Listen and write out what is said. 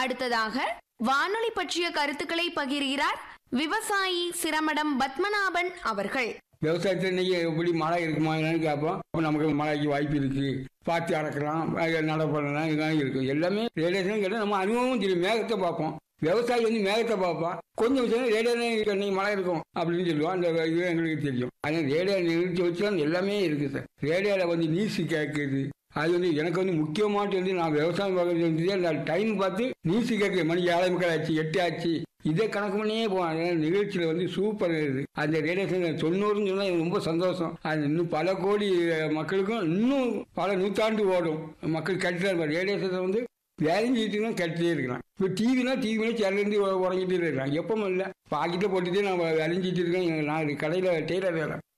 அடுத்ததாக வானொலி பற்றிய கருத்துக்களை பகிர்கிறார் விவசாயி சிரமடம் பத்மநாபன் அவர்கள் விவசாயத்தில் இன்னைக்கு எப்படி மழை இருக்குமா என்னன்னு கேட்போம் அப்போ நமக்கு மழைக்கு வாய்ப்பு இருக்கு பார்த்து அடக்கலாம் நட பண்ணலாம் இதெல்லாம் இருக்கு எல்லாமே ரேடியேஷன் கேட்டால் நம்ம அனுபவமும் தெரியும் மேகத்தை பார்ப்போம் விவசாயி வந்து மேகத்தை பார்ப்பான் கொஞ்சம் விஷயம் ரேடியோ இன்னைக்கு மழை இருக்கும் அப்படின்னு சொல்லுவோம் அந்த இது எங்களுக்கு தெரியும் அதனால் ரேடியோ நிறுத்தி வச்சு தான் எல்லாமே இருக்கு சார் ரேடியோவில் வந்து நியூஸ் கேட்குது அது வந்து எனக்கு வந்து முக்கியமாட்டு வந்து நான் விவசாயம் பார்க்கறது வந்து அந்த டைம் பார்த்து நியூஸ் கேட்குது மணி ஏழை மக்கள் ஆச்சு எட்டு ஆச்சு இதை கணக்கு பண்ணியே போவான் அதனால நிகழ்ச்சியில் வந்து சூப்பர் இது அந்த ரேடியேஷன் தொண்ணூறுன்னு சொன்னால் எனக்கு ரொம்ப சந்தோஷம் அது இன்னும் பல கோடி அஹ், மக்களுக்கும் இன்னும் பல நூற்றாண்டு ஓடும் மக்கள் கட்டிட்டு இருப்பாங்க ரேடியேஷனை வந்து வேலையும் செய்யிட்டு தான் கட்டிட்டே இருக்கலாம் இப்போ டிவினா டிவினா சேர்லேருந்து உறங்கிட்டு இருக்கலாம் எப்பவும் இல்லை பாக்கெட்டில் போட்டுட்டு நான் வேலையும் செய்யிட்டு இருக்கேன் நான் கடையில் டெய்லர் வேலை